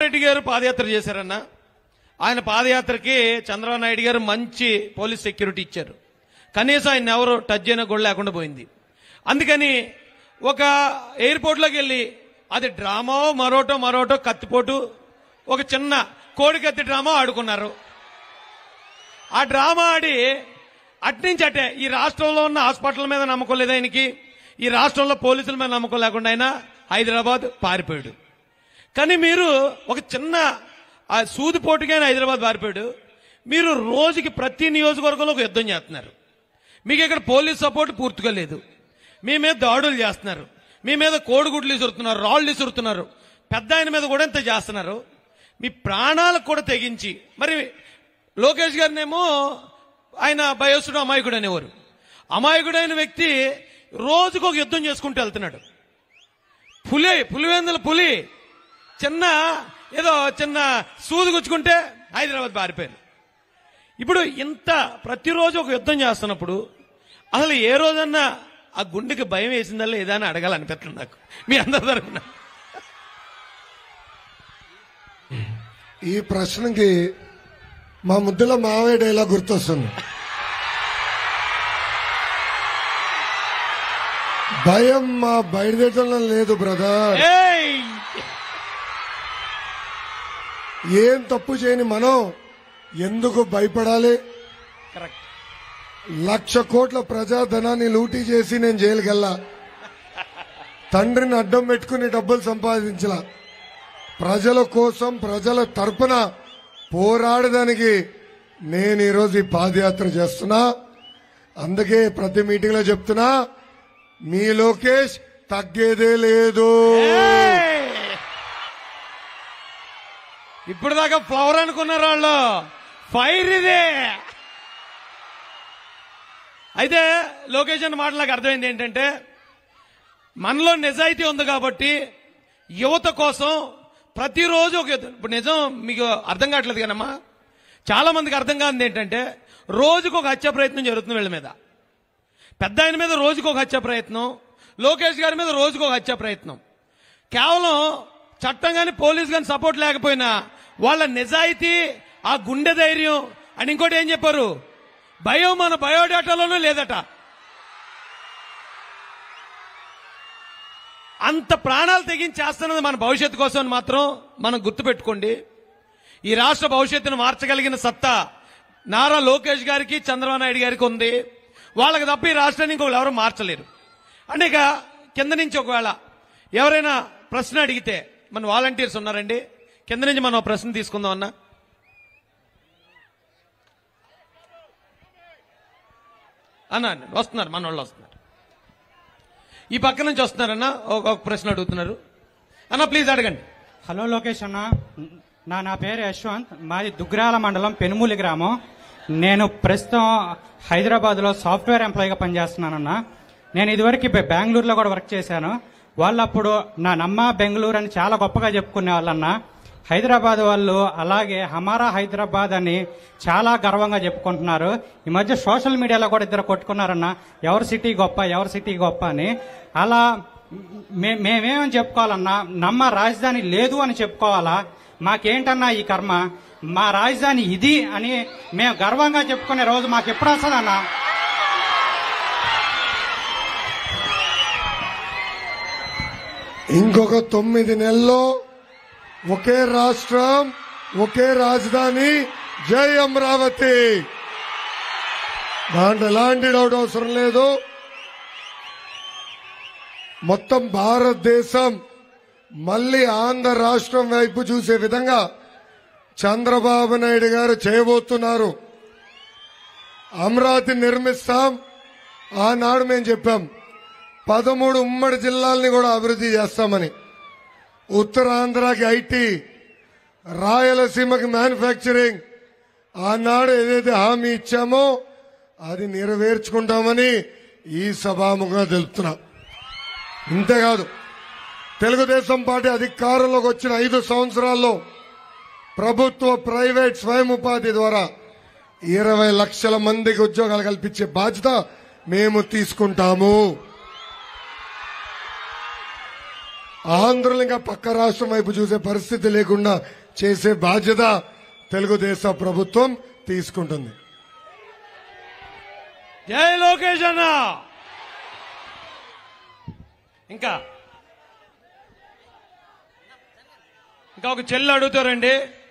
రెడ్డి గారు పాదయాత్ర చేశారన్న ఆయన పాదయాత్రకి చంద్రబాబు నాయుడు గారు మంచి పోలీస్ సెక్యూరిటీ ఇచ్చారు కనీసం ఆయన ఎవరు టచ్ చేయన కూడా లేకుండా పోయింది అందుకని ఒక ఎయిర్పోర్ట్లోకి వెళ్ళి అది డ్రామా మరోటో మరోటో కత్తిపోటు ఒక చిన్న కోడి కత్తి డ్రామా ఆడుకున్నారు ఆ డ్రామా ఆడి అట్నుంచి అటే ఈ రాష్ట్రంలో ఉన్న హాస్పిటల్ మీద నమ్మకం లేదు ఆయనకి ఈ రాష్ట్రంలో పోలీసుల మీద నమ్మకం లేకుండా ఆయన హైదరాబాద్ పారిపోయాడు కానీ మీరు ఒక చిన్న ఆ సూదిపోటుగానే హైదరాబాద్ పారిపోయాడు మీరు రోజుకి ప్రతి నియోజకవర్గంలో ఒక యుద్ధం చేస్తున్నారు మీకు ఇక్కడ పోలీస్ సపోర్ట్ పూర్తిగా లేదు మీ మీద దాడులు చేస్తున్నారు మీ మీద కోడిగుడ్లు ఇసురుతున్నారు రాళ్ళు ఇసురుతున్నారు పెద్ద ఆయన మీద కూడా ఇంత చేస్తున్నారు మీ ప్రాణాలకు కూడా తెగించి మరి లోకేష్ గారినేమో ఆయన భయసుడు అమాయకుడు అనేవారు అమాయకుడైన వ్యక్తి రోజుకు ఒక యుద్ధం చేసుకుంటూ వెళ్తున్నాడు పులి పులివెందుల పులి చిన్న ఏదో చిన్న సూది గుచ్చుకుంటే హైదరాబాద్ పారిపోయారు ఇప్పుడు ఇంత ప్రతిరోజు ఒక యుద్ధం చేస్తున్నప్పుడు అసలు ఏ రోజన్నా ఆ గుండెకి భయం వేసిందా లేదా అని అడగాలనిపిస్తుంది నాకు మీ అందరి తరఫున ఈ ప్రశ్నకి మా ముద్దుల మావయ్య డైలాగ్ గుర్తొస్తుంది భయం మా బయలుదేరడం లేదు బ్రదర్ ఏయ్! ఏం తప్పు చేయని మనం ఎందుకు భయపడాలి కరెక్ట్ లక్ష కోట్ల ప్రజాధనాన్ని లూటీ చేసి నేను జైలుకి వెళ్ళా తండ్రిని అడ్డం పెట్టుకుని డబ్బులు సంపాదించలా ప్రజల కోసం ప్రజల తరపున పోరాడడానికి నేను ఈరోజు ఈ పాదయాత్ర చేస్తున్నా అందుకే ప్రతి మీటింగ్ లో చెప్తున్నా మీ లోకేష్ తగ్గేదే లేదు ఏయ్! ఇప్పుడు దాకా ఫ్లవర్ అనుకున్నారు వాళ్ళు ఫైర్ ఇదే అయితే లోకేష్ అన్న మాట నాకు అర్థమైంది ఏంటంటే మనలో నిజాయితీ ఉంది కాబట్టి యువత కోసం ప్రతిరోజు ఒక యుద్ధం- ఇప్పుడు నిజం మీకు అర్థం కావట్లేదు కదమ్మా చాలా మందికి అర్థం కానిది ఏంటంటే రోజుకు ఒక హత్య ప్రయత్నం జరుగుతుంది వీళ్ళ మీద పెద్ద ఆయన మీద రోజుకు ఒక హత్య ప్రయత్నం లోకేష్ గారి మీద రోజుకు ఒక హత్య ప్రయత్నం కేవలం చట్టం కానీ పోలీస్ కానీ సపోర్ట్ లేకపోయినా వాళ్ళ నిజాయితీ ఆ గుండె ధైర్యం అని ఇంకోటి ఏం చెప్పారు భయం మన బయోడేటాలోనూ లేదట అంత ప్రాణాలు తెగించి చేస్తున్నది మన భవిష్యత్తు కోసం అని మాత్రం మనం గుర్తుపెట్టుకోండి ఈ రాష్ట్ర భవిష్యత్తును మార్చగలిగిన సత్తా నారా లోకేష్ గారికి చంద్రబాబు నాయుడు గారికి ఉంది వాళ్ళకి తప్ప ఈ రాష్ట్రాన్ని ఇంకొకరు ఎవరు మార్చలేరు అంటే ఇక కింద నుంచి ఒకవేళ ఎవరైనా ప్రశ్న అడిగితే మన వాలంటీర్స్ ఉన్నారండి కింద నుంచి మనం ఒక ప్రశ్న తీసుకుందాం అన్నా అన్నా అన్న, వస్తున్నారు మన వాళ్ళు వస్తున్నారు ఈ పక్క నుంచి వస్తున్నారన్న ఒక ఒక ప్రశ్న అడుగుతున్నారు అన్న ప్లీజ్ అడగండి హలో లోకేష్ అన్న నా నా పేరు యశ్వంత్ మాది దుగ్రాల మండలం పెనుమూలి గ్రామం నేను ప్రస్తుతం హైదరాబాద్లో సాఫ్ట్వేర్ ఎంప్లాయీగా పనిచేస్తున్నానన్న నేను ఇదివరకు బె- బెంగళూరులో కూడా వర్క్ చేశాను వాళ్ళు అప్పుడు నా నమ్మ బెంగళూరు అని చాలా గొప్పగా చెప్పుకునే వాళ్ళన్న హైదరాబాద్ వాళ్ళు అలాగే హమారా హైదరాబాద్ అని చాలా గర్వంగా చెప్పుకుంటున్నారు ఈ మధ్య సోషల్ మీడియాలో కూడా ఇద్దరు కొట్టుకున్నారన్న ఎవరి సిటీ గొప్ప ఎవరి సిటీ గొప్ప అని అలా మే- మేమేమని చెప్పుకోవాలన్నా నమ్మ రాజధాని లేదు అని చెప్పుకోవాలా మాకేంటన్నా ఈ కర్మ మా రాజధాని ఇది అని మేము గర్వంగా చెప్పుకునే రోజు మాకు ఎప్పుడు వస్తుందన్నా ఇంకొక తొమ్మిది నెలల్లో ఒకే రాష్ట్రం ఒకే రాజధాని జై అమరావతి దాంట్లో ఎలాంటి డౌట్ అవసరం లేదు మొత్తం భారతదేశం మళ్ళీ ఆంధ్ర రాష్ట్రం వైపు చూసే విధంగా చంద్రబాబు నాయుడు గారు చేయబోతున్నారు అమరావతి నిర్మిస్తాం ఆనాడు మేము చెప్పాం పదమూడు ఉమ్మడి జిల్లాల్ని కూడా అభివృద్ధి చేస్తామని ఉత్తరాంధ్రకి ఐటీ రాయలసీమకి మ్యానుఫ్యాక్చరింగ్ ఆనాడు ఏదైతే హామీ ఇచ్చామో అది నెరవేర్చుకుంటామని ఈ సభాముఖంగా తెలుపుతున్నాం ఇంతేకాదు తెలుగుదేశం పార్టీ అధికారంలోకి వచ్చిన ఐదు సంవత్సరాల్లో ప్రభుత్వ ప్రైవేట్ స్వయం ఉపాధి ద్వారా ఇరవై లక్షల మందికి ఉద్యోగాలు కల్పించే బాధ్యత మేము తీసుకుంటాము ఆంధ్రులు ఇంకా పక్క రాష్ట్రం వైపు చూసే పరిస్థితి లేకుండా చేసే బాధ్యత తెలుగుదేశం ప్రభుత్వం తీసుకుంటుంది జై లోకేష్ అన్న ఇంకా ఇంకా ఒక చెల్లి అడుగుతారండి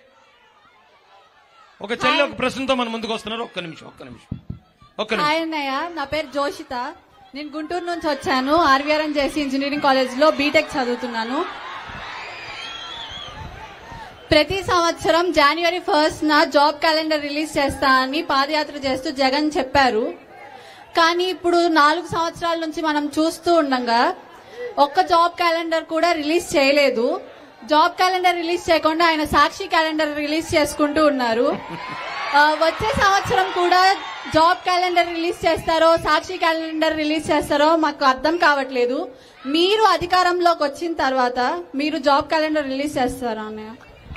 ఒక చెల్లి ఒక ప్రశ్నతో మన ముందుకు వస్తున్నారు ఒక్క నిమిషం ఒక్క నిమిషం ఒక్క నిమిషం హాయ్ అన్నయ్య నా పేరు జోషిత నేను గుంటూరు నుంచి వచ్చాను ఆర్వీఆర్ఎం చేసి ఇంజనీరింగ్ కాలేజ్ లో బీటెక్ చదువుతున్నాను ప్రతి సంవత్సరం జనవరి ఫస్ట్ నా జాబ్ క్యాలెండర్ రిలీజ్ చేస్తా అని పాదయాత్ర చేస్తూ జగన్ చెప్పారు కానీ ఇప్పుడు నాలుగు సంవత్సరాల నుంచి మనం చూస్తూ ఉండగా ఒక్క జాబ్ క్యాలెండర్ కూడా రిలీజ్ చేయలేదు జాబ్ క్యాలెండర్ రిలీజ్ చేయకుండా ఆయన సాక్షి క్యాలెండర్ రిలీజ్ చేసుకుంటూ ఉన్నారు ఆ, వచ్చే సంవత్సరం కూడా జాబ్ క్యాలెండర్ రిలీజ్ చేస్తారో సాక్షి క్యాలెండర్ రిలీజ్ చేస్తారో మాకు అర్థం కావట్లేదు మీరు అధికారంలోకి వచ్చిన తర్వాత మీరు జాబ్ క్యాలెండర్ రిలీజ్ చేస్తారా అన్నయ్య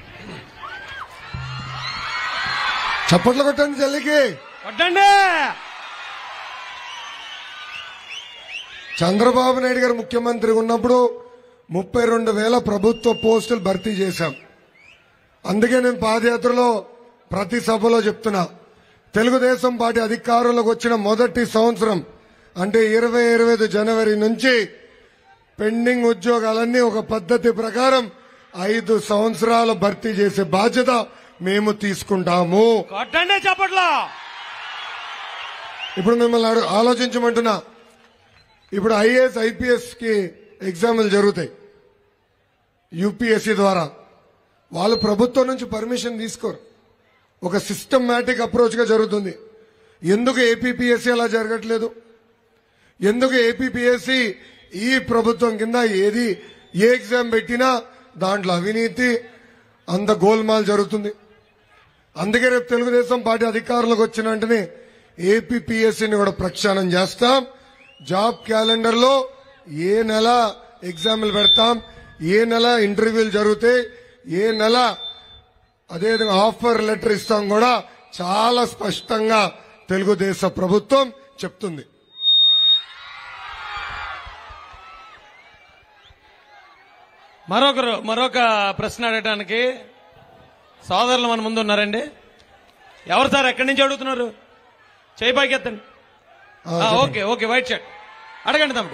చప్పట్లు కొట్టండి చెల్లికి కొట్టండి చంద్రబాబు నాయుడు గారు ముఖ్యమంత్రి ఉన్నప్పుడు ముప్పై రెండు వేల ప్రభుత్వ పోస్టులు భర్తీ చేశాం అందుకే నేను పాదయాత్రలో ప్రతి సభలో చెప్తున్నా తెలుగుదేశం పార్టీ అధికారంలోకి వచ్చిన మొదటి సంవత్సరం అంటే ఇరవై ఇరవై ఐదు జనవరి నుంచి పెండింగ్ ఉద్యోగాలన్నీ ఒక పద్ధతి ప్రకారం ఐదు సంవత్సరాలు భర్తీ చేసే బాధ్యత మేము తీసుకుంటాము కొట్టండి చప్పట్లో ఇప్పుడు మిమ్మల్ని అడు ఆలోచించమంటున్నా ఇప్పుడు ఐఏఎస్ ఐపీఎస్ కి ఎగ్జామ్లు జరుగుతాయి యూపీఎస్సీ ద్వారా వాళ్ళు ప్రభుత్వం నుంచి పర్మిషన్ తీసుకోరు ఒక సిస్టమేటిక్ అప్రోచ్ గా జరుగుతుంది ఎందుకు ఏపీపీఎస్సీ అలా జరగట్లేదు ఎందుకు ఏపీపీఎస్సీ ఈ ప్రభుత్వం కింద ఏది ఏ ఎగ్జామ్ పెట్టినా దాంట్లో అవినీతి అంత గోల్మాల్ జరుగుతుంది అందుకే రేపు తెలుగుదేశం పార్టీ అధికారంలోకి వచ్చిన వెంటనే ఏపీపీఎస్సీని కూడా ప్రక్షాళన చేస్తాం జాబ్ క్యాలెండర్ లో ఏ నెల ఎగ్జామ్లు పెడతాం ఏ నెల ఇంటర్వ్యూలు జరుగుతాయి ఏ నెల అదేవిధంగా ఆఫర్ లెటర్ ఇస్తాం కూడా చాలా స్పష్టంగా తెలుగుదేశం ప్రభుత్వం చెప్తుంది మరొకరు మరొక ప్రశ్న అడగటానికి సోదరులు మన ముందు ఉన్నారండి ఎవరు సార్ ఎక్కడి నుంచి అడుగుతున్నారు చేయి పైకి ఎత్తండి ఆ, ఆ, ఓకే ఓకే వైట్ షర్ట్ అడగండి తమ్ముడు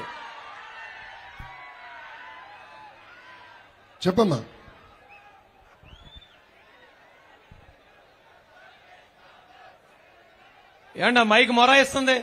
చెప్పమ్మా ఏమండి ఆ మైక్ మొరాయిస్తుంది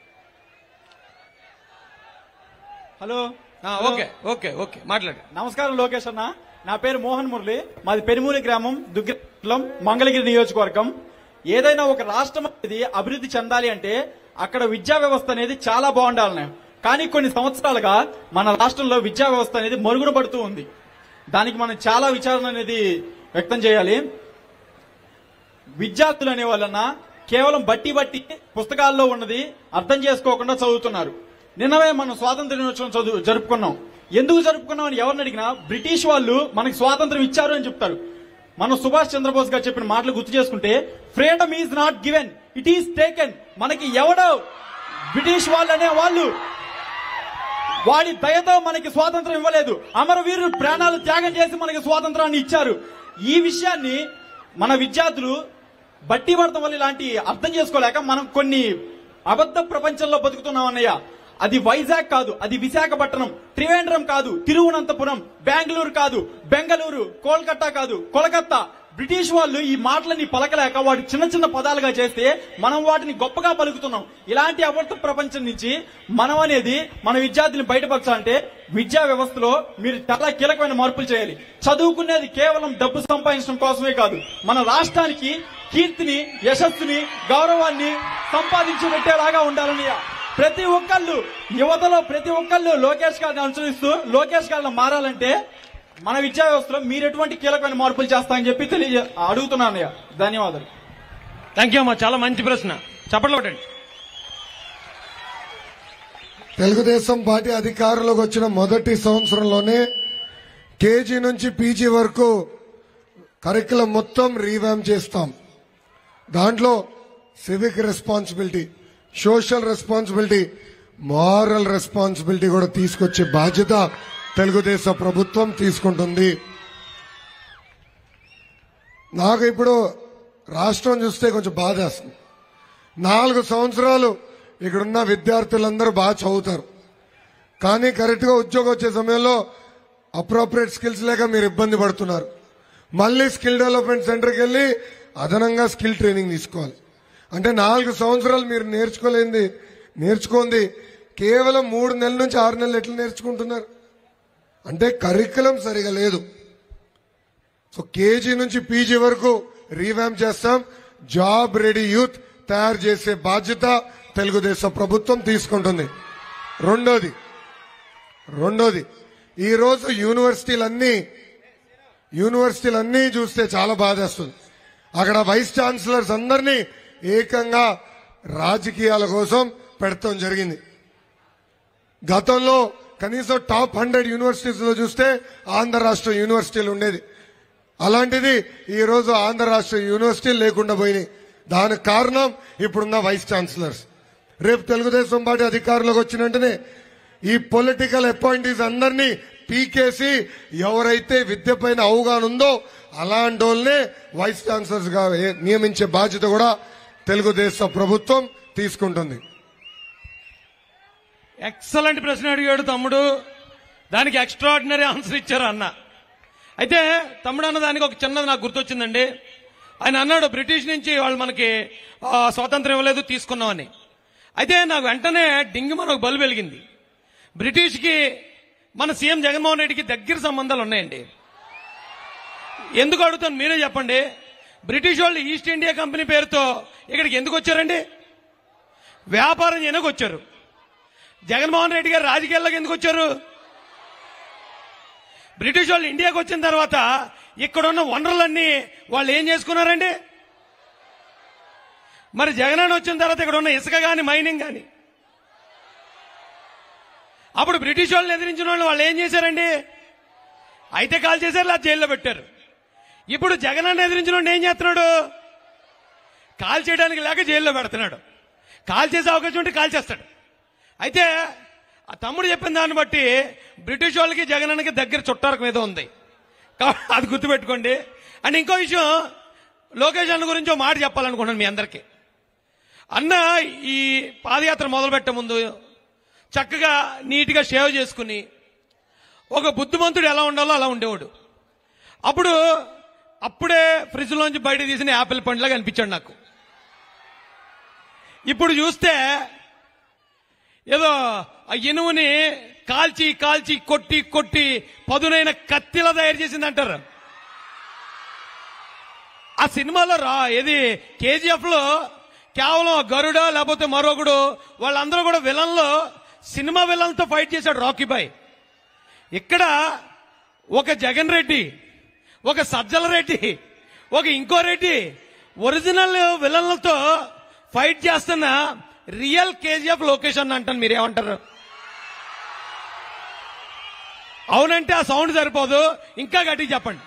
హలో ఆ, ఓకే ఓకే ఓకే మాట్లాడు నమస్కారం లోకేష్ అన్న నా పేరు మోహన్ మురళి మాది పెనుమూలి గ్రామం దుగ్గిలం మంగళగిరి నియోజకవర్గం ఏదైనా ఒక రాష్ట్రం అనేది అభివృద్ధి చెందాలి అంటే అక్కడ విద్యా వ్యవస్థ అనేది చాలా బాగుండాలనే కానీ కొన్ని సంవత్సరాలుగా మన రాష్ట్రంలో విద్యా వ్యవస్థ అనేది మరుగున పడుతూ ఉంది దానికి మనం చాలా విచారణ అనేది వ్యక్తం చేయాలి విద్యార్థులు అనే వాళ్ళన్న కేవలం బట్టి బట్టి పుస్తకాల్లో ఉన్నది అర్థం చేసుకోకుండా చదువుతున్నారు నిన్నవే మనం స్వాతంత్ర దినోత్సవం చదువు జరుపుకున్నాం ఎందుకు జరుపుకున్నాం అని ఎవరిని అడిగినా బ్రిటిష్ వాళ్ళు మనకి స్వాతంత్రం ఇచ్చారు అని చెప్తారు మనం సుభాష్ చంద్రబోస్ గారు చెప్పిన మాటలు గుర్తు చేసుకుంటే freedom is not given it is taken మనకి ఎవడో బ్రిటిష్ వాళ్ళు అనే వాళ్ళు వాడి దయతో మనకి స్వాతంత్రం ఇవ్వలేదు అమరవీరులు ప్రాణాలు త్యాగం చేసి మనకి స్వాతంత్రాన్ని ఇచ్చారు ఈ విషయాన్ని మన విద్యార్థులు బట్టి పడటం వల్ల ఇలాంటి అర్థం చేసుకోలేక మనం కొన్ని అబద్ధ ప్రపంచంలో బతుకుతున్నాం అన్నయ్య అది వైజాగ్ కాదు అది విశాఖపట్నం త్రివేంద్రం కాదు తిరువనంతపురం బెంగళూరు కాదు బెంగళూరు కోల్కతా కాదు కోలకత్తా బ్రిటిష్ వాళ్ళు ఈ మాటలని పలకలేక వాటి చిన్న చిన్న పదాలుగా చేస్తే మనం వాటిని గొప్పగా పలుకుతున్నాం ఇలాంటి అబద్ధ ప్రపంచం నుంచి మనం అనేది మన విద్యార్థులను బయటపరచాలంటే విద్యా వ్యవస్థలో మీరు చాలా కీలకమైన మార్పులు చేయాలి చదువుకునేది కేవలం డబ్బు సంపాదించడం కోసమే కాదు మన రాష్ట్రానికి కీర్తిని యశస్సుని గౌరవాన్ని సంపాదించి పెట్టేలాగా ఉండాలని ప్రతి ఒక్కళ్ళు యువతలో ప్రతి ఒక్కళ్ళు లోకేష్ గారిని అనుసరిస్తూ లోకేష్ గారిని మారాలంటే మన విద్యా వ్యవస్థలో మీరు ఎటువంటి కీలకమైన మార్పులు చేస్తామని చెప్పి తెలియ అడుగుతున్నాను అన్నయ్య. ధన్యవాదాలు థ్యాంక్ యూ అమ్మా చాలా మంచి ప్రశ్న చప్పట్లు కొట్టండి తెలుగుదేశం పార్టీ అధికారంలోకి వచ్చిన మొదటి సంవత్సరంలోనే కేజీ నుంచి పీజీ వరకు కరికులం మొత్తం రీవ్యామ్ చేస్తాం దాంట్లో civic responsibility social responsibility moral responsibility కూడా తీసుకొచ్చే బాధ్యత తెలుగుదేశం ప్రభుత్వం తీసుకుంటుంది నాకు ఇప్పుడు రాష్ట్రం చూస్తే కొంచెం బాధ వేస్తుంది నాలుగు సంవత్సరాలు ఇక్కడున్న విద్యార్థులందరూ బాగా చదువుతారు కానీ కరెక్ట్గా ఉద్యోగం వచ్చే సమయంలో అప్రోప్రియేట్ స్కిల్స్ లేక మీరు ఇబ్బంది పడుతున్నారు మళ్ళీ స్కిల్ డెవలప్మెంట్ సెంటర్కి వెళ్ళి అదనంగా స్కిల్ ట్రైనింగ్ తీసుకోవాలి అంటే నాలుగు సంవత్సరాలు మీరు నేర్చుకోలేంది నేర్చుకుంది కేవలం మూడు నెలల నుంచి ఆరు నెలలు ఎట్లా నేర్చుకుంటున్నారు అంటే కరికులం సరిగా లేదు సో కేజీ నుంచి పీజీ వరకు రీవ్యామ్ చేస్తాం జాబ్ రెడీ యూత్ తయారు చేసే బాధ్యత తెలుగుదేశం ప్రభుత్వం తీసుకుంటుంది రెండోది రెండోది ఈ రోజు యూనివర్సిటీలన్నీ యూనివర్సిటీలన్నీ చూస్తే చాలా బాధేస్తుంది అక్కడ వైస్ ఛాన్సలర్స్ అందరినీ ఏకంగా రాజకీయాల కోసం పెడతాం జరిగింది గతంలో కనీసం టాప్ హండ్రెడ్ యూనివర్సిటీస్ లో చూస్తే ఆంధ్ర రాష్ట్ర యూనివర్సిటీలు ఉండేది అలాంటిది ఈ రోజు ఆంధ్ర రాష్ట్ర యూనివర్సిటీలు లేకుండా పోయినాయి దానికి కారణం ఇప్పుడున్న వైస్ ఛాన్సలర్స్ రేపు తెలుగుదేశం పార్టీ అధికారంలోకి వచ్చిన వెంటనే ఈ పొలిటికల్ అపాయింటీస్ అందరినీ పీకేసి ఎవరైతే విద్య పైన అవగాహన ఉందో అలాంటి వాళ్ళనే వైస్ ఛాన్సలర్స్ గా ఏ- నియమించే బాధ్యత కూడా తెలుగుదేశం ప్రభుత్వం తీసుకుంటుంది ఎక్సలెంట్ ప్రశ్న అడిగాడు తమ్ముడు దానికి ఎక్స్ట్రాడినరీ ఆన్సర్ ఇచ్చారు అన్న అయితే తమ్ముడు అన్న దానికి ఒక చిన్నది నాకు గుర్తొచ్చిందండి ఆయన అన్నాడు బ్రిటిష్ నుంచి వాళ్ళు మనకి ఆ, స్వాతంత్రం ఇవ్వలేదు తీసుకున్నామని అయితే నాకు వెంటనే డింగి మనకు బలు వెలిగింది బ్రిటిష్కి మన సీఎం జగన్మోహన్ రెడ్డికి దగ్గర సంబంధాలు ఉన్నాయండి ఎందుకు అడుగుతాను మీరే చెప్పండి బ్రిటిష్ వాళ్ళు ఈస్ట్ ఇండియా కంపెనీ పేరుతో ఇక్కడికి ఎందుకు వచ్చారండి వ్యాపారం చేయడానికి వచ్చారు జగన్మోహన్ రెడ్డి గారు రాజకీయాల్లోకి ఎందుకు వచ్చారు బ్రిటిష్ వాళ్ళు ఇండియాకి వచ్చిన తర్వాత ఇక్కడున్న వనరులన్నీ వాళ్ళు ఏం చేసుకున్నారండి మరి జగన్ వచ్చిన తర్వాత ఇక్కడ ఉన్న ఇసుక గాని మైనింగ్ గాని అప్పుడు బ్రిటిష్ వాళ్ళని ఎదిరించిన వాళ్ళు వాళ్ళు ఏం చేశారండి అయితే కాల్ చేశారు లేదా జైల్లో పెట్టారు ఇప్పుడు జగన్ అన్న ఎదిరించిన వాడిని ఏం చేస్తున్నాడు కాల్ చేయడానికి లేక జైల్లో పెడుతున్నాడు కాల్ చేసే అవకాశం ఉంటే కాల్ చేస్తాడు అయితే ఆ తమ్ముడు చెప్పిన దాన్ని బట్టి బ్రిటిష్ వాళ్ళకి జగనన్నకి దగ్గర చుట్టారకం ఏదో ఉంది కాబట్టి అది గుర్తుపెట్టుకోండి అండ్ ఇంకో విషయం లోకేష్ అన్న గురించి ఒక మాట చెప్పాలనుకుంటున్నాను మీ అందరికీ అన్న ఈ పాదయాత్ర మొదలుపెట్టే ముందు చక్కగా నీట్గా షేవ్ చేసుకుని ఒక బుద్ధిమంతుడు ఎలా ఉండాలో అలా ఉండేవాడు అప్పుడు అప్పుడే ఫ్రిడ్జ్లోంచి బయట తీసిన యాపిల్ పండులాగా అనిపించాడు నాకు ఇప్పుడు చూస్తే ఏదో ఆ ఇనుముని కాల్చి కాల్చి కొట్టి కొట్టి పదునైన కత్తిలా తయారు చేసింది అంటారు ఆ సినిమాలో రా ఏది కేజీఎఫ్ లో కేవలం గరుడ లేకపోతే మరొకడు వాళ్ళందరూ కూడా విలన్లో సినిమా విలన్తో ఫైట్ చేశాడు రాకీ బాయ్ ఇక్కడ ఒక జగన్ రెడ్డి ఒక సజ్జల రెడ్డి ఒక ఇంకో రెడ్డి ఒరిజినల్ విలన్లతో ఫైట్ చేస్తున్న రియల్ కేజీఎఫ్ లొకేషన్ అంటాను మీరేమంటారు అవునంటే ఆ సౌండ్ సరిపోదు ఇంకా గట్టిగా చెప్పండి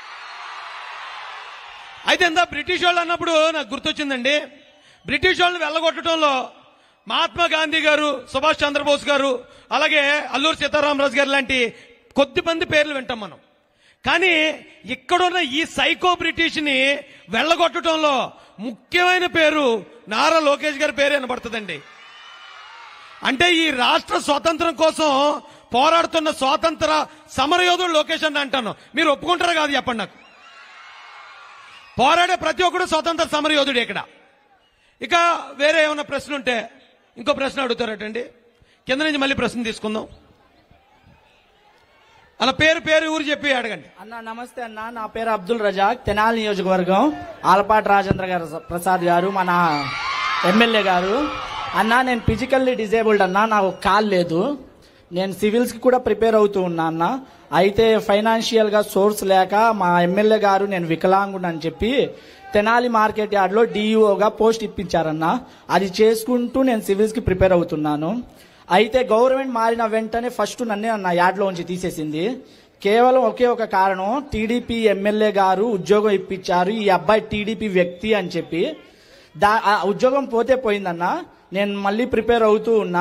అయితే ఇందా బ్రిటిష్ వాళ్ళు అన్నప్పుడు నాకు గుర్తొచ్చిందండి బ్రిటిష్ వాళ్ళని వెళ్ళగొట్టడంలో మహాత్మా గాంధీ గారు సుభాష్ చంద్రబోస్ గారు అలాగే అల్లూరు సీతారామరాజు గారు లాంటి కొద్ది మంది పేర్లు వింటాం మనం కానీ ఇక్కడున్న ఈ సైకో బ్రిటిష్ ని వెళ్ళగొట్టడంలో ముఖ్యమైన పేరు నారా లోకేష్ గారి పేరు వినబడుతుందండి అంటే ఈ రాష్ట్ర స్వాతంత్రం కోసం పోరాడుతున్న స్వాతంత్ర సమరయోధుడు లోకేష్ అని అంటాను మీరు ఒప్పుకుంటారా కాదు చెప్పండి నాకు పోరాడే ప్రతి ఒక్కడు స్వతంత్ర సమరయోధుడు ఇక్కడ ఇక వేరే ఏమైనా ప్రశ్న ఉంటే ఇంకో ప్రశ్న అడుగుతారటండి కింద నుంచి మళ్ళీ ప్రశ్న తీసుకుందాం అలా పేరు పేరు ఊరు చెప్పి అడగండి అన్న నమస్తే అన్న నా పేరు అబ్దుల్ రజాక్ తెనాలి నియోజకవర్గం ఆలపాటి రాజేంద్ర గారు ప్రసాద్ గారు మన ఎమ్మెల్యే గారు అన్న నేను ఫిజికల్లీ డిజేబుల్డ్ అన్న నాకు కాల్ లేదు నేను సివిల్స్ కి కూడా ప్రిపేర్ అవుతూ ఉన్నా అన్న అయితే ఫైనాన్షియల్ గా సోర్స్ లేక మా ఎమ్మెల్యే గారు నేను వికలాంగుడు అని చెప్పి తెనాలి మార్కెట్ యార్డ్ లో డిఈఓగా పోస్ట్ ఇప్పించారన్న అది చేసుకుంటూ నేను సివిల్స్ కి ప్రిపేర్ అవుతున్నాను అయితే గవర్నమెంట్ మారిన వెంటనే ఫస్ట్ నన్నే నా యాడ్లో ఉంచి తీసేసింది కేవలం ఒకే ఒక కారణం టీడీపీ ఎమ్మెల్యే గారు ఉద్యోగం ఇప్పించారు ఈ అబ్బాయి టీడీపీ వ్యక్తి అని చెప్పి దా ఆ ఉద్యోగం పోతే పోయిందన్న నేను మళ్ళీ ప్రిపేర్ అవుతూ ఉన్నా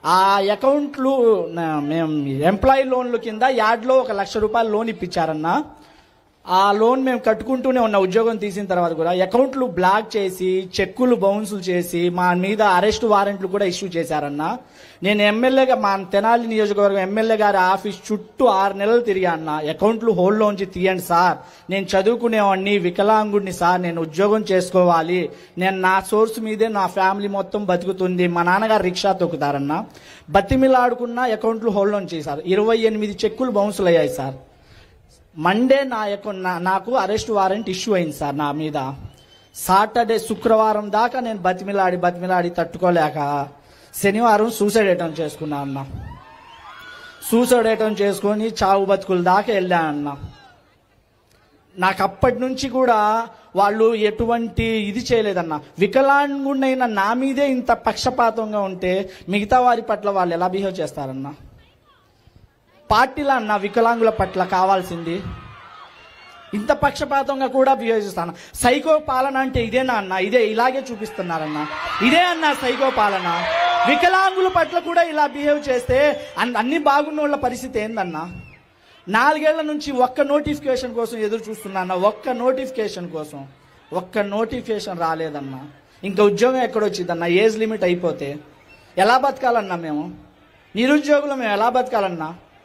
ఆ అకౌంట్లు నా- మేము ఎంప్లాయీ లోన్ల కింద యాడ్లో ఒక లక్ష రూపాయలు లోన్ ఇప్పించారన్న ఆ లోన్ మేము కట్టుకుంటూనే ఉన్న ఉద్యోగం తీసిన తర్వాత కూడా అకౌంట్లు బ్లాక్ చేసి చెక్కులు బౌన్సులు చేసి మా మీద అరెస్ట్ వారెంట్లు కూడా ఇష్యూ చేశారన్న నేను ఎమ్మెల్యేగా మా తెనాలి నియోజకవర్గం ఎమ్మెల్యే గారి ఆఫీస్ చుట్టూ ఆరు నెలలు తిరిగా అన్న అకౌంట్లు హోల్డ్లోంచి తీయండి సార్ నేను చదువుకునేవాడిని వికలాంగుడిని సార్ నేను ఉద్యోగం చేసుకోవాలి నేను నా సోర్స్ మీదే నా ఫ్యామిలీ మొత్తం బతుకుతుంది మా నాన్నగారు రిక్షా తొక్కుతారన్న బతిమిలాడుకున్న అకౌంట్లు హోల్డ్లోంచి సార్ ఇరవై ఎనిమిది చెక్కులు బౌన్సులు అయ్యాయి సార్ మండే నా యొక్క నా- నాకు అరెస్ట్ వారెంట్ ఇష్యూ అయింది సార్ నా మీద సాటర్డే శుక్రవారం దాకా నేను బతిమిలాడి బతిమిలాడి తట్టుకోలేక శనివారం సూసైడ్ అటెంప్ట్ చేసుకున్నా అన్న సూసైడ్ అటెంప్ట్ చేసుకొని చావు బతుకుల దాకా వెళ్ళా అన్న నాకు అప్పటి నుంచి కూడా వాళ్ళు ఎటువంటి ఇది చేయలేదన్న వికలాంగుడైన నా మీదే ఇంత పక్షపాతంగా ఉంటే మిగతా వారి పట్ల వాళ్ళు ఎలా బిహేవ్ చేస్తారన్నా పార్టీలా అన్న వికలాంగుల పట్ల కావాల్సింది ఇంత పక్షపాతంగా కూడా బిహేవ్ చేస్తాను సైకో పాలన అంటే ఇదేనా అన్న ఇదే ఇలాగే చూపిస్తున్నారన్న ఇదే అన్న సైకో పాలన వికలాంగుల పట్ల కూడా ఇలా బిహేవ్ చేస్తే అన్- అన్ని బాగున్న వాళ్ళ పరిస్థితి ఏందన్నా నాలుగేళ్ల నుంచి ఒక్క నోటిఫికేషన్ కోసం ఎదురు చూస్తున్నా ఒక్క నోటిఫికేషన్ కోసం ఒక్క నోటిఫికేషన్ రాలేదన్నా ఇంకా ఉద్యోగం ఎక్కడొచ్చిందన్న ఏజ్ లిమిట్ అయిపోతే ఎలా బతకాలన్నా మేము నిరుద్యోగులు మేము ఎలా బతకాలన్నా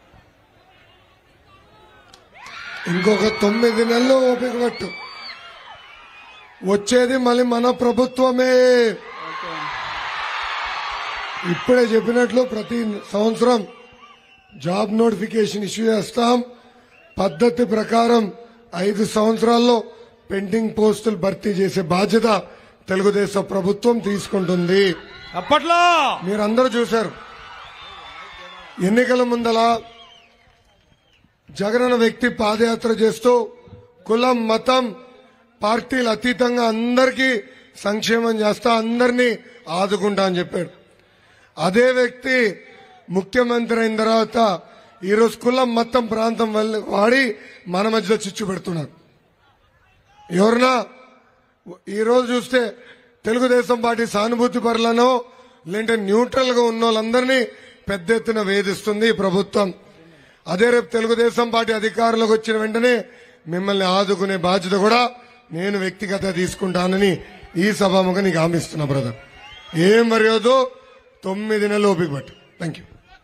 ఇంకొక తొమ్మిది నెలలు ఓపిక పట్టు వచ్చేది మళ్ళీ మన ప్రభుత్వమే ఇప్పుడే చెప్పినట్లు ప్రతి సంవత్సరం జాబ్ నోటిఫికేషన్ ఇష్యూ చేస్తాం పద్ధతి ప్రకారం ఐదు సంవత్సరాల్లో పెండింగ్ పోస్టులు భర్తీ చేసే బాధ్యత తెలుగుదేశం ప్రభుత్వం తీసుకుంటుంది అప్పట్లో మీరందరూ చూశారు ఎన్నికల ముందల జగనన్న వ్యక్తి పాదయాత్ర చేస్తూ కులం మతం పార్టీలు అతీతంగా అందరికీ సంక్షేమం చేస్తా అందరినీ ఆదుకుంటా అని చెప్పాడు అదే వ్యక్తి ముఖ్యమంత్రి అయిన తర్వాత ఈరోజు కులం మతం ప్రాంతం వల్ల వాడి మన మధ్యలో చిచ్చు పెడుతున్నారు ఎవరన్నా ఈ రోజు చూస్తే తెలుగుదేశం పార్టీ సానుభూతి పరులను లేదంటే న్యూట్రల్ గా ఉన్న వాళ్ళందరినీ పెద్ద ఎత్తున వేధిస్తుంది ఈ ప్రభుత్వం అదే రేపు తెలుగుదేశం పార్టీ అధికారంలోకి వచ్చిన వెంటనే మిమ్మల్ని ఆదుకునే బాధ్యత కూడా నేను వ్యక్తిగత తీసుకుంటానని ఈ సభాముఖం నీకు హామీస్తున్నా బ్రదర్ ఏం మర్యాదో తొమ్మిది నెలలు ఓపిక పట్టు thank you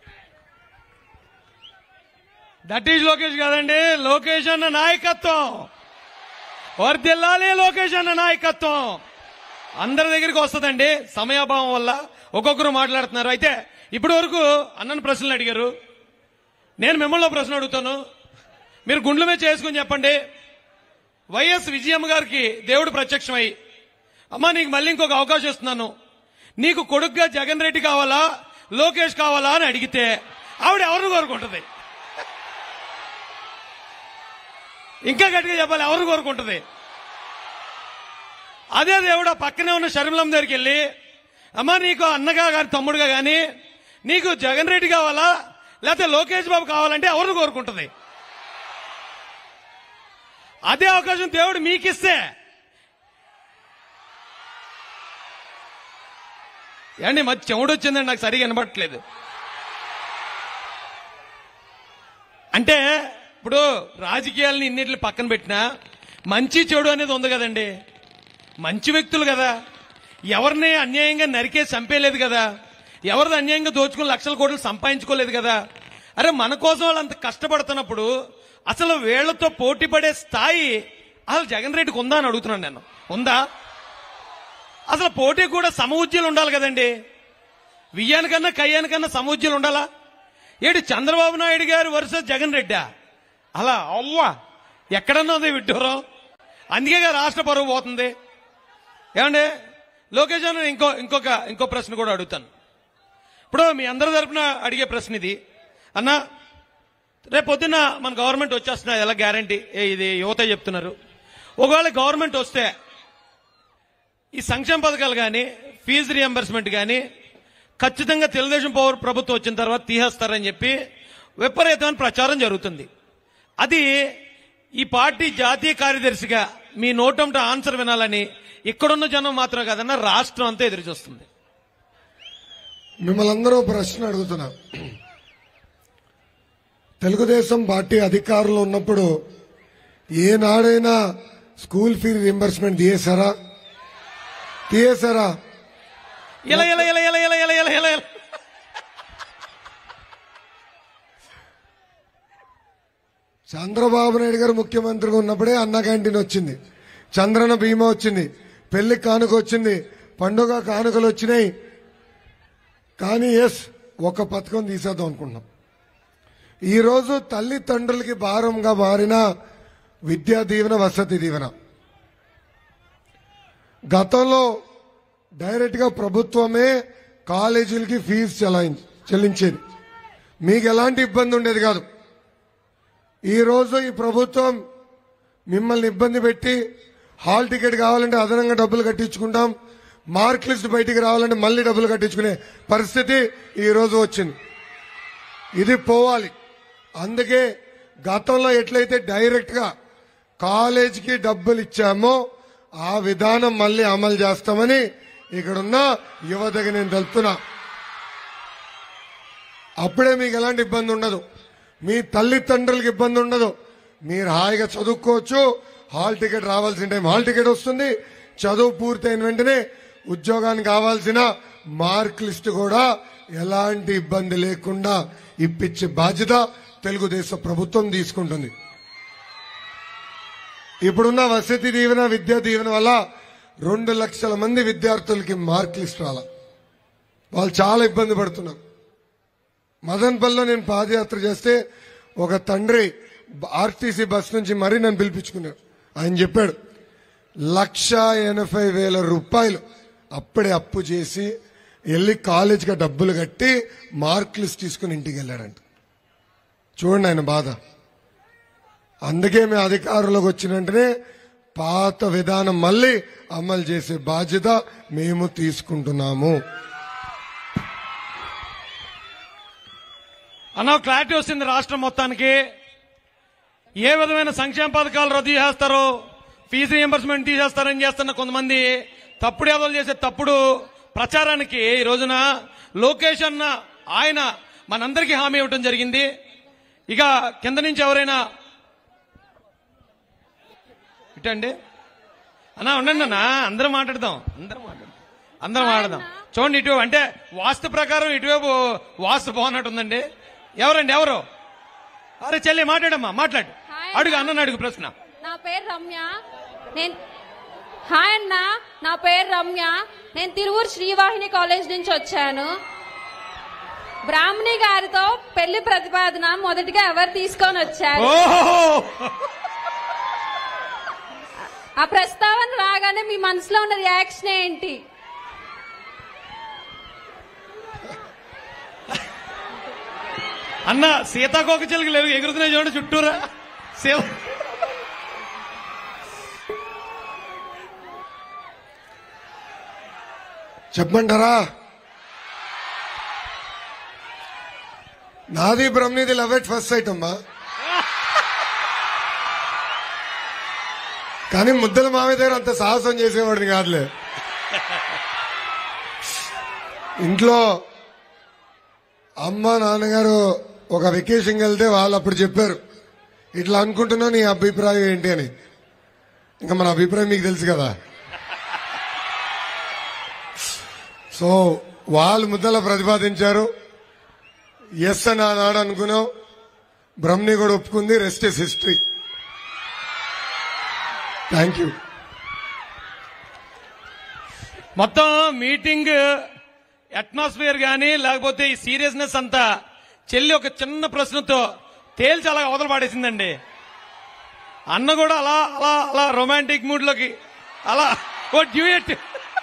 that is Lokesh కాదండి లోకేష్ అన్న నాయకత్వం వర్దిల్లాలి లోకేష్ అన్న నాయకత్వం అందరి దగ్గరికి వస్తుందండి సమయాభావం వల్ల ఒక్కొక్కరు మాట్లాడుతున్నారు అయితే ఇప్పటి వరకు అన్నను ప్రశ్నలు అడిగారు నేను మిమ్మల్ని ఒక ప్రశ్న అడుగుతాను మీరు గుండ్ల మీద చేసుకుని చెప్పండి వైఎస్ విజయమ్మ గారికి దేవుడు ప్రత్యక్షమై అమ్మా నీకు మళ్ళీ ఇంకొక అవకాశం ఇస్తున్నాను నీకు కొడుకుగా జగన్ రెడ్డి కావాలా లోకేష్ కావాలా అని అడిగితే ఆవిడ ఎవరిని కోరుకుంటుంది ఇంకా గట్టిగా చెప్పాలి ఎవరు కోరుకుంటుంది అదే దేవుడు ఆ పక్కనే ఉన్న షర్మిలం దగ్గరికి వెళ్ళి అమ్మా నీకు అన్నగా గాని తమ్ముడుగా గాని నీకు జగన్ రెడ్డి కావాలా లేకపోతే లోకేష్ బాబు కావాలంటే ఎవరు కోరుకుంటుంది అదే అవకాశం దేవుడు మీకిస్తే ఏమండి మరి చెవుడు వచ్చిందండి నాకు సరిగా వినబట్టలేదు అంటే ఇప్పుడు రాజకీయాలని ఇన్నిటిని పక్కన పెట్టినా మంచి చెడు అనేది ఉంది కదండి మంచి వ్యక్తులు కదా ఎవరిని అన్యాయంగా నరికే చంపేయలేదు కదా ఎవరిది అన్యాయంగా దోచుకుని లక్షల కోట్లు సంపాదించుకోలేదు కదా అరే మన కోసం వాళ్ళు అంత కష్టపడుతున్నప్పుడు అసలు వీళ్లతో పోటీ పడే స్థాయి అసలు జగన్ రెడ్డికి ఉందా అని అడుగుతున్నాను నేను ఉందా అసలు పోటీ కూడా సమవుజ్యులు ఉండాలి కదండి వియ్యానికన్నా కయ్యానికన్నా సమవుజ్యులు ఉండాలా ఏడు చంద్రబాబు నాయుడు గారు వర్సెస్ జగన్ రెడ్డా అలా అవ్వా ఎక్కడన్నా ఉంది విడ్డూరం అందుకే కదా రాష్ట్ర పరువు పోతుంది ఏమండి లోకేష్ అన్న ఇంకో ఇంకొక ఇంకో ప్రశ్న కూడా అడుగుతాను ఇప్పుడు మీ అందరి తరపున అడిగే ప్రశ్న ఇది అన్న రేపు పొద్దున్న మన గవర్నమెంట్ వచ్చేస్తున్నా ఎలా గ్యారంటీ ఇది యువత చెప్తున్నారు ఒకవేళ గవర్నమెంట్ వస్తే ఈ సంక్షేమ పథకాలు కానీ ఫీజు రియంబర్స్మెంట్ కానీ ఖచ్చితంగా తెలుగుదేశం పౌర ప్రభుత్వం వచ్చిన తర్వాత తీసేస్తారని చెప్పి విపరీతమైన ప్రచారం జరుగుతుంది అది ఈ పార్టీ జాతీయ కార్యదర్శిగా మీ నోటంట ఆన్సర్ వినాలని ఇక్కడున్న జనం మాత్రం కాదన్న రాష్ట్రం అంతా ఎదురు చూస్తుంది మిమ్మల్ని అందరూ ఒక ప్రశ్న అడుగుతున్నా తెలుగుదేశం పార్టీ అధికారంలో ఉన్నప్పుడు ఏనాడైనా స్కూల్ ఫీ రింబర్స్మెంట్ తీయేశారా తీయేశారా ఇలా ఇలా ఇలా ఇలా ఇలా ఇలా ఇలా ఇలా ఇలా చంద్రబాబు నాయుడు గారు ముఖ్యమంత్రిగా ఉన్నప్పుడే అన్న క్యాంటీన్ వచ్చింది చంద్రన బీమా వచ్చింది పెళ్లి కానుక వచ్చింది పండుగ కానుకలు వచ్చినాయి కానీ ఎస్ ఒక పథకం తీసేద్దాం అనుకుంటున్నాం ఈరోజు తల్లిదండ్రులకి భారంగా మారిన విద్యా దీవెన వసతి దీవెన గతంలో డైరెక్ట్ గా ప్రభుత్వమే కాలేజీలకి ఫీజు చెలాయి చెల్లించేది మీకు ఎలాంటి ఇబ్బంది ఉండేది కాదు ఈ రోజు ఈ ప్రభుత్వం మిమ్మల్ని ఇబ్బంది పెట్టి హాల్ టికెట్ కావాలంటే అదనంగా డబ్బులు కట్టించుకుంటాం మార్క్ లిస్ట్ బయటికి రావాలంటే మళ్ళీ డబ్బులు కట్టించుకునే పరిస్థితి ఈ రోజు వచ్చింది ఇది పోవాలి అందుకే గతంలో ఎట్లయితే డైరెక్ట్ గా కాలేజీకి డబ్బులు ఇచ్చామో ఆ విధానం మళ్ళీ అమలు చేస్తామని ఇక్కడున్న యువతకి నేను తెలుపుతున్నా అప్పుడే మీకు ఎలాంటి ఇబ్బంది ఉండదు మీ తల్లిదండ్రులకి ఇబ్బంది ఉండదు మీరు హాయిగా చదువుకోవచ్చు హాల్ టికెట్ రావాల్సిన టైం హాల్ టికెట్ వస్తుంది చదువు పూర్తయిన వెంటనే ఉద్యోగానికి కావాల్సిన మార్క్ లిస్ట్ కూడా ఎలాంటి ఇబ్బంది లేకుండా ఇప్పించే బాధ్యత తెలుగుదేశం ప్రభుత్వం తీసుకుంటుంది ఇప్పుడున్న వసతి దీవెన విద్యా దీవెన వల్ల రెండు లక్షల మంది విద్యార్థులకి మార్క్ లిస్ట్ రాల వాళ్ళు చాలా ఇబ్బంది పడుతున్నారు మదన్పల్లిలో నేను పాదయాత్ర చేస్తే ఒక తండ్రి ఆర్టీసీ బస్ నుంచి మరీ నన్ను పిలిపించుకున్నాడు ఆయన చెప్పాడు లక్ష ఎనభై వేల రూపాయలు అప్పుడే అప్పు చేసి వెళ్ళి కాలేజీకి డబ్బులు కట్టి మార్క్ లిస్ట్ తీసుకుని ఇంటికి వెళ్ళాడంట చూడండి ఆయన బాధ అందుకే మేము అధికారంలోకి వచ్చిన వెంటనే పాత విధానం మళ్ళీ అమలు చేసే బాధ్యత మేము తీసుకుంటున్నాము అన్న క్లారిటీ వస్తుంది రాష్ట్రం మొత్తానికి ఏ విధమైన సంక్షేమ పథకాలు రద్దు చేస్తారో ఫీజు రియంబర్స్మెంట్ తీసేస్తారని చేస్తున్న కొంతమంది తప్పుడు ఏదోలు చేసే తప్పుడు ప్రచారానికి ఈ రోజున లోకేష్ అన్న ఆయన మనందరికీ హామీ ఇవ్వటం జరిగింది ఇక కింద నుంచి ఎవరైనా ఇటండి అన్నా ఉండండి అన్న అందరూ మాట్లాడదాం అందరూ మాట్లాడదాం అందరం మాట్లాడదాం చూడండి ఇటు అంటే వాస్తు ప్రకారం ఇటువైపు వాస్తు బాగున్నట్టుందండి ఎవరండి ఎవరు అరే చెల్లి మాట్లాడమ్మా మాట్లాడు హాయ్ అడుగు అన్న. అన్నని అడుగు ప్రశ్న నా పేరు రమ్య నేను హాయ్ అన్న నా పేరు రమ్య నేను తిరువూరు శ్రీవాహిని కాలేజ్ నుంచి వచ్చాను బ్రాహ్మణి గారితో పెళ్లి ప్రతిపాదన మొదటిగా ఎవరు తీసుకొని వచ్చారు ఓహో ఆ ప్రస్తావన రాగానే మీ మనసులో ఉన్న రియాక్షన్ ఏంటి అన్న సీతాకోక చిలుకలు ఎగు- ఎగురుతున్నాయి చూడండి చుట్టూరా సీత చెప్పమంటారా నాది బ్రహ్మనిది లవ్ ఎట్ ఫస్ట్ సైట్ అమ్మా కానీ ముద్దల మామయ్య దగ్గర అంత సాహసం చేసేవాడిని కాదులే ఇంట్లో అమ్మ నాన్నగారు ఒక వెకేషన్కి వెళ్తే వాళ్ళు అప్పుడు చెప్పారు ఇట్లా అనుకుంటున్నా నీ అభిప్రాయం ఏంటి అని ఇంకా మన అభిప్రాయం మీకు తెలుసు కదా సో వాళ్ళు ముద్దల ప్రతిపాదించారు ఎస్ అని ఆనాడు అనుకున్నాం బ్రహ్మని కూడా ఒప్పుకుంది rest is history thank you మొత్తం మీటింగ్ అట్మాస్ఫియర్ గానీ లేకపోతే ఈ సీరియస్నెస్ అంతా చెల్లి ఒక చిన్న ప్రశ్నతో తేల్చి అలా అవతల పాడేసిందండి అన్న కూడా అలా అలా అలా రొమాంటిక్ మూడ్ లోకి అలా ఓ డ్యూయట్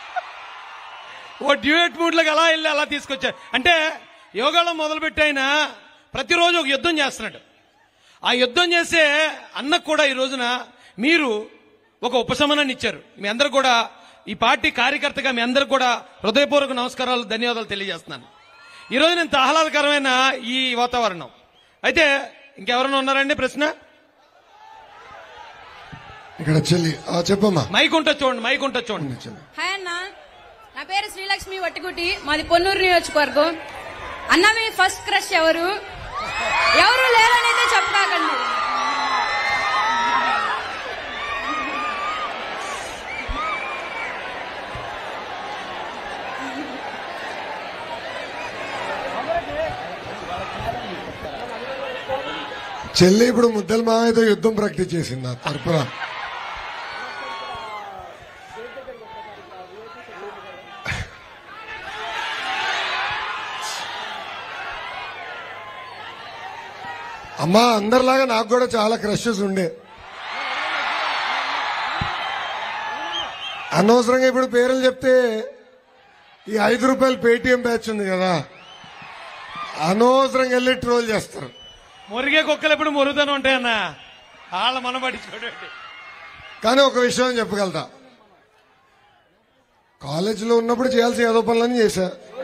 ఓ డ్యూయట్ మూడ్ లోకి అలా వెళ్ళి అలా తీసుకొచ్చారు అంటే యోగాలో మొదలుపెట్టి ఆయన ప్రతిరోజు ఒక యుద్ధం చేస్తున్నాడు ఆ యుద్ధం చేసే అన్నకు కూడా ఈ రోజున మీరు ఒక ఉపశమనాన్ని ఇచ్చారు మీ అందరు కూడా ఈ పార్టీ కార్యకర్తగా మీ అందరికి కూడా హృదయపూర్వక నమస్కారాలు ధన్యవాదాలు తెలియజేస్తున్నాను ఈ రోజు నేను ఆహ్లాదకరమైన ఈ వాతావరణం అయితే ఇంకెవరైనా ఉన్నారండి ప్రశ్న ఇక్కడ చెల్లి ఆ, చెప్పమ్మా మైక్ ఉంటుంది చూడండి మైక్ ఉంటుంది చూడండి చెల్లి హాయ్ అన్న నా పేరు శ్రీలక్ష్మి వట్టిగుటి మాది పొన్నూరు నియోజకవర్గం అన్న మీ ఫస్ట్ క్రష్ ఎవరు ఎవరు లేరని అయితే చెప్పకండి చెల్లి ఇప్పుడు ముద్దల మాయతో యుద్ధం ప్రాక్టీస్ చేసింది నా తరపున అమ్మా అందరిలాగా నాకు కూడా చాలా క్రషెస్ ఉండే అనవసరంగా ఇప్పుడు పేర్లు చెప్తే ఈ ఐదు రూపాయలు పేటిఎం బ్యాచ్ ఉంది కదా అనవసరంగా వెళ్ళి ట్రోల్ చేస్తారు మురిగే కుక్కలు ఎప్పుడు మురుగుతూనే ఉంటాయన్న వాళ్ళ మన పట్టించుకోండి కానీ ఒక విషయం చెప్పగలుగుతా కాలేజీలో ఉన్నప్పుడు చేయాల్సిన ఏదో పనులన్నీ చేశా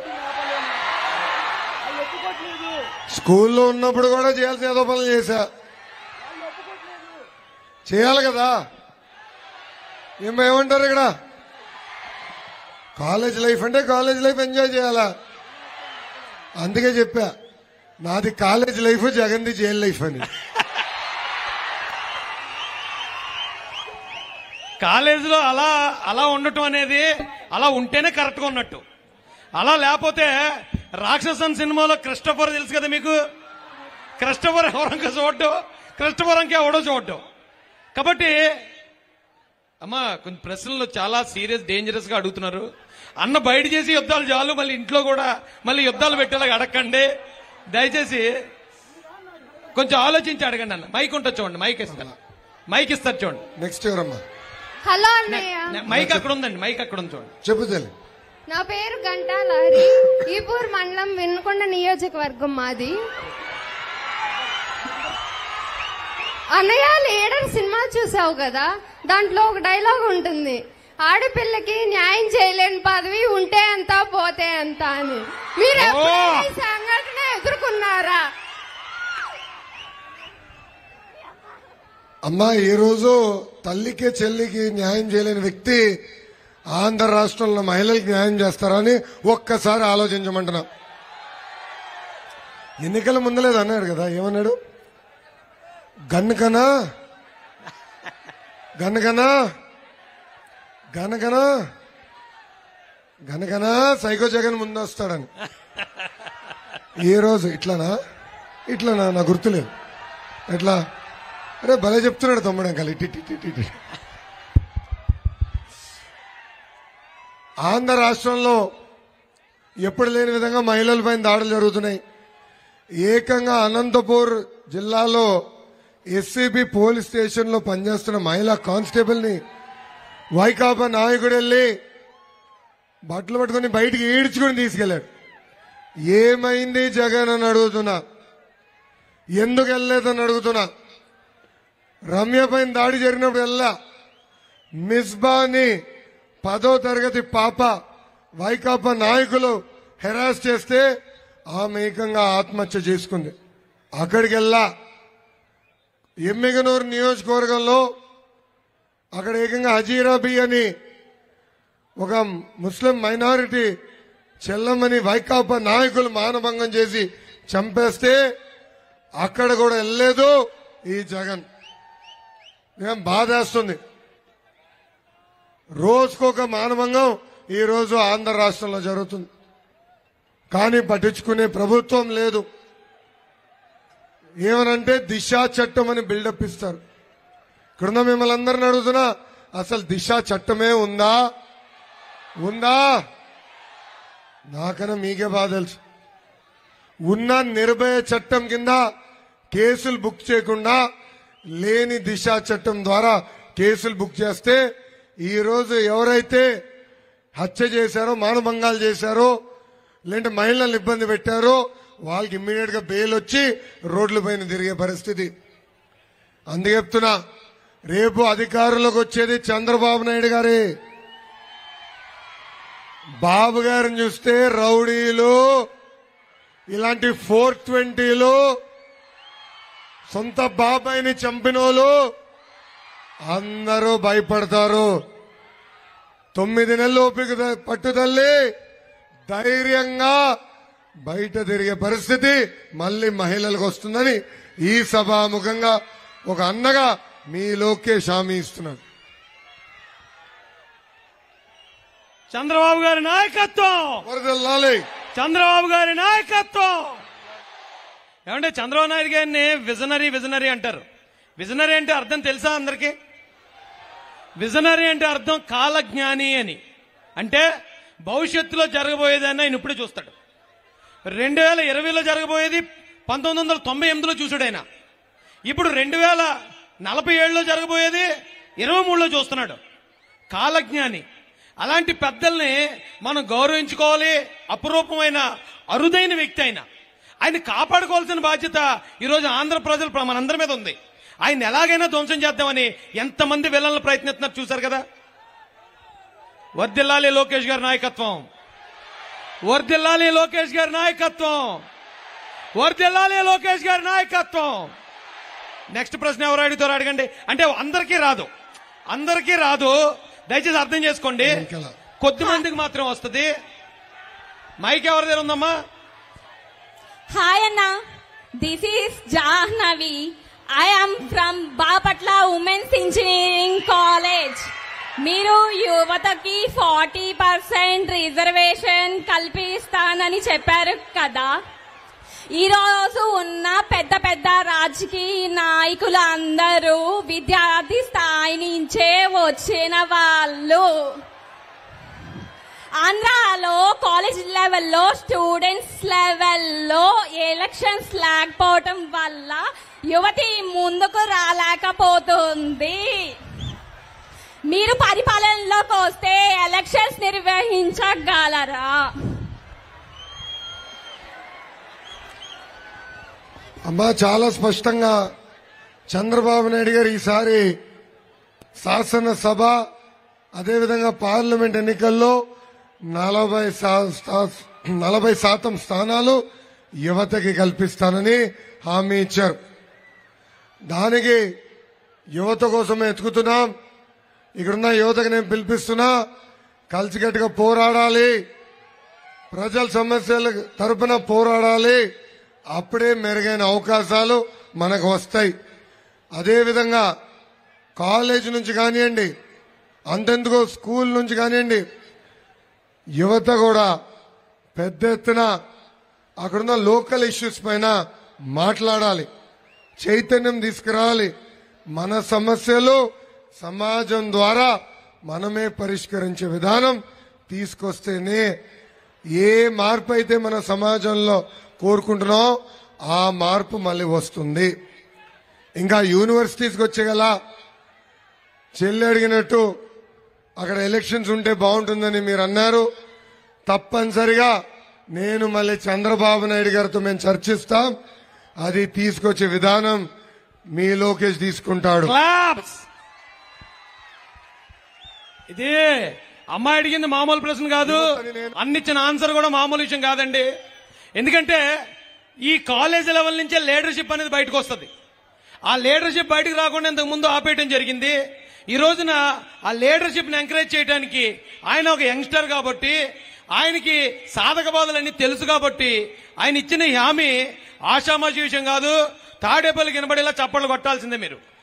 స్కూల్లో ఉన్నప్పుడు కూడా చేయాల్సిన ఏదో పనులు చేశా చేయాలి కదా ఏం ఏమంటారు ఇక్కడ కాలేజ్ లైఫ్ అంటే కాలేజ్ లైఫ్ ఎంజాయ్ చేయాలా అందుకే చెప్పా నాది కాలేజ్ లైఫ్ జగన్ది జైల్ లైఫ్ అని కాలేజీలో అలా అలా ఉండటం అనేది అలా ఉంటేనే కరెక్ట్ గా ఉన్నట్టు అలా లేకపోతే రాక్షసన్ సినిమాలో క్రిస్టఫర్ తెలుసు కదా మీకు క్రిస్టఫర్ ఎవరంక చూడటం క్రిస్టఫర్ అంక ఎవడో చూడటం కాబట్టి అమ్మా కొన్ని ప్రశ్నలు చాలా సీరియస్ డేంజరస్ గా అడుగుతున్నారు అన్న బయట చేసి యుద్ధాలు చాలు మళ్ళీ ఇంట్లో కూడా మళ్ళీ యుద్ధాలు పెట్టేలాగా అడగండి దయచేసి కొంచెం ఆలోచించి అడగండి అన్న మైక్ ఉంటుంది చూడండి మైక్ ఇస్తాను మైక్ ఇస్తారు చూడండి నెక్స్ట్ ఎవరమ్మా హలో అన్నయ్య నే- మైక్ అక్కడ ఉందండి మైక్ అక్కడ ఉంది చూడండి చెప్పు చెల్లి నా పేరు గంటా లహరి ఈపూర్ మండలం వినుకొండ నియోజకవర్గం మాది అన్నయ్య లీడర్ సినిమా చూసావు కదా దాంట్లో ఒక డైలాగ్ ఉంటుంది ఆడపిల్లకి న్యాయం చేయలేని పదవి ఉంటే ఎంత పోతే ఎంత అని మీరు ఎప్పుడైనా ఈ సంఘటన ఎదుర్కొన్నారా అమ్మా ఈ రోజు తల్లికి చెల్లికి న్యాయం చేయలేని వ్యక్తి ఆంధ్ర రాష్ట్రంలో మహిళలకు న్యాయం చేస్తారని ఒక్కసారి ఆలోచించమంటున్నా ఎన్నికల ముందలేదు అన్నాడు కదా ఏమన్నాడు గన్నుకనా గన్నుకనా గనకనా గనకనా సైకో జగన్ ముందు వస్తాడని ఈ రోజు ఇట్లానా ఇట్లానా నా గుర్తులేదు ఎట్లా అరే భలే చెప్తున్నాడు తమ్ముడు అంకల్ ఇటు ఇటు ఇటు ఇటు. ఆంధ్ర రాష్ట్రంలో ఎప్పుడు లేని విధంగా మహిళలపైన దాడులు జరుగుతున్నాయి ఏకంగా అనంతపూర్ జిల్లాలో ఎస్సీబీ పోలీస్ స్టేషన్ లో పనిచేస్తున్న మహిళా కానిస్టేబుల్ ని వైకాపా నాయకుడు వెళ్ళి బట్టలు పట్టుకొని బయటికి ఈడ్చుకుని తీసుకెళ్లాడు ఏమైంది జగన్ అని అడుగుతున్నా ఎందుకు వెళ్ళలేదని అడుగుతున్నా రమ్య పైన దాడి జరిగినప్పుడు వెళ్ళా మిస్బాని పదో తరగతి పాప వైకాపా నాయకులు హెరాస్ చేస్తే ఆమె ఏకంగా ఆత్మహత్య చేసుకుంది అక్కడికి వెళ్ళా ఎమ్మిగనూరు నియోజకవర్గంలో అక్కడ ఏకంగా హజీరాబీ అని ఒక ముస్లిం మైనారిటీ చెల్లమని వైకాపా నాయకులు మానభంగం చేసి చంపేస్తే అక్కడ కూడా వెళ్ళలేదు ఈ జగన్ ఏం బాధేస్తుంది రోజుకొక మానభంగం ఈ రోజు ఆంధ్ర రాష్ట్రంలో జరుగుతుంది కానీ పట్టించుకునే ప్రభుత్వం లేదు ఏమనంటే దిశా చట్టం అని బిల్డప్ ఇస్తారు ఇక్కడున్న మిమ్మల్ని అందరిని అడుగుతున్నా అసలు దిశా చట్టమే ఉందా ఉందా నాకన్నా మీకే బాధ తెలుసు ఉన్న నిర్భయ చట్టం కింద కేసులు బుక్ చేయకుండా లేని దిశ చట్టం ద్వారా కేసులు బుక్ చేస్తే ఈ రోజు ఎవరైతే హత్య చేశారో మానభంగాలు చేశారో లేదంటే మహిళలను ఇబ్బంది పెట్టారో వాళ్ళకి ఇమ్మీడియట్ గా బెయిల్ వచ్చి రోడ్ల పైన తిరిగే పరిస్థితి అందుకే చెప్తున్నా రేపు అధికారంలోకి వచ్చేది చంద్రబాబు నాయుడు గారే బాబు గారిని చూస్తే రౌడీలు ఇలాంటి ఫోర్ ట్వంటీలు సొంత బాబాయిని చంపినోళ్ళు అందరూ భయపడతారు తొమ్మిది నెలలు ఓపిక ద- పట్టుదల్లి ధైర్యంగా బయట తిరిగే పరిస్థితి మళ్ళీ మహిళలకు వస్తుందని ఈ సభాముఖంగా ఒక అన్నగా మీ లోకేష్ హామీ ఇస్తున్నాను చంద్రబాబు గారి నాయకత్వం వరదల్లాలి చంద్రబాబు గారి నాయకత్వం ఏమంటే చంద్రబాబు నాయుడు గారిని విజనరీ విజనరీ అంటారు విజనరీ అంటే అర్థం తెలుసా అందరికీ విజనరీ అంటే అర్థం కాలజ్ఞాని అని అంటే భవిష్యత్తులో జరగబోయేదాన్ని ఆయన ఇప్పుడే చూస్తాడు రెండు వేల ఇరవైలో జరగబోయేది పంతొమ్మిది వందల తొంభై ఎనిమిదిలో చూసాడు ఆయన ఇప్పుడు రెండు వేల నలభై ఏడులో జరగబోయేది ఇరవై మూడులో చూస్తున్నాడు కాలజ్ఞాని అలాంటి పెద్దల్ని మనం గౌరవించుకోవాలి అపురూపమైన అరుదైన వ్యక్తి ఆయన ఆయన కాపాడుకోవాల్సిన బాధ్యత ఈరోజు ఆంధ్ర ప్రజలు ప్ర- మనందరి మీద ఉంది ఆయన ఎలాగైనా ధ్వంసం చేద్దామని ఎంతమంది విలన్లు ప్రయత్నిస్తున్నారు చూశారు కదా వర్దిల్లాలి లోకేష్ గారి నాయకత్వం వర్దిల్లాలి లోకేష్ గారి నాయకత్వం వర్దిల్లాలి లోకేష్ గారి నాయకత్వం నెక్స్ట్ ప్రశ్న ఎవరు అడుగుతారో అడగండి అంటే అందరికీ రాదు అందరికీ రాదు దయచేసి అర్థం చేసుకోండి ఇంకెలా? కొద్ది మందికి మాత్రం వస్తుంది మైక్ ఎవరి దగ్గర ఉందమ్మా హాయ్ అన్న this is Jahnavi I am from Bapatla women's engineering college మీరు యువతకి ఫార్టీ పర్సెంట్ రిజర్వేషన్ కల్పిస్తానని చెప్పారు కదా ఈ రోజు ఉన్న పెద్ద పెద్ద రాజకీయ నాయకులు అందరూ విద్యార్థి స్థాయి నుంచే వచ్చిన వాళ్ళు ఆంధ్రాలో కాలేజ్ లెవెల్లో స్టూడెంట్స్ లెవెల్లో ఎలక్షన్స్ లేకపోవటం వల్ల యువతి ముందుకు రాలేకపోతుంది మీరు పరిపాలనలోకి వస్తే ఎలక్షన్స్ నిర్వహించగలరా అమ్మా చాలా స్పష్టంగా చంద్రబాబు నాయుడు గారు ఈసారి శాసనసభ అదేవిధంగా పార్లమెంట్ ఎన్నికల్లో నలభై శా- శా- నలభై శాతం స్థానాలు యువతకి కల్పిస్తానని హామీ ఇచ్చారు దానికి యువత కోసమే ఎత్తుకుతున్నాం ఇక్కడున్న యువతకు నేను పిలిపిస్తున్నా కలిసికట్టుగా పోరాడాలి ప్రజల సమస్యల తరపున పోరాడాలి అప్పుడే మెరుగైన అవకాశాలు మనకు వస్తాయి అదేవిధంగా కాలేజ్ నుంచి కానివ్వండి అంతెందుకు స్కూల్ నుంచి కానివ్వండి యువత కూడా పెద్ద ఎత్తున అక్కడున్న లోకల్ ఇష్యూస్ పైన మాట్లాడాలి చైతన్యం తీసుకురావాలి మన సమస్యలు సమాజం ద్వారా మనమే పరిష్కరించే విధానం తీసుకొస్తేనే ఏ మార్పు అయితే మన సమాజంలో కోరుకుంటున్నామో ఆ మార్పు మళ్ళీ వస్తుంది ఇంకా యూనివర్సిటీస్కి వచ్చేగల చెల్లి అడిగినట్టు అక్కడ ఎలక్షన్స్ ఉంటే బాగుంటుందని మీరు అన్నారు తప్పనిసరిగా నేను మళ్ళీ చంద్రబాబు నాయుడు గారితో మేము చర్చిస్తాం అది తీసుకొచ్చే విధానం మీ లోకేష్ తీసుకుంటాడు క్లాప్స్ ఇది అమ్మాయి అడిగింది మామూలు ప్రశ్న కాదు అన్నిచ్చిన ఆన్సర్ కూడా మామూలు విషయం కాదండి ఎందుకంటే ఈ కాలేజ్ లెవెల్ నుంచే లీడర్షిప్ అనేది బయటకు వస్తుంది ఆ లీడర్షిప్ బయటకు రాకుండా ఇంతకు ముందు ఆపేయడం జరిగింది ఈ రోజున ఆ లీడర్షిప్ ని ఎంకరేజ్ చేయడానికి ఆయన ఒక యంగ్స్టర్ కాబట్టి ఆయనకి సాధక బాధలన్నీ తెలుసు కాబట్టి ఆయన ఇచ్చిన ఈ హామీ ఆషామాషి విషయం కాదు తాడేపల్లి కనబడేలా చప్పట్లు కొట్టాల్సిందే మీరు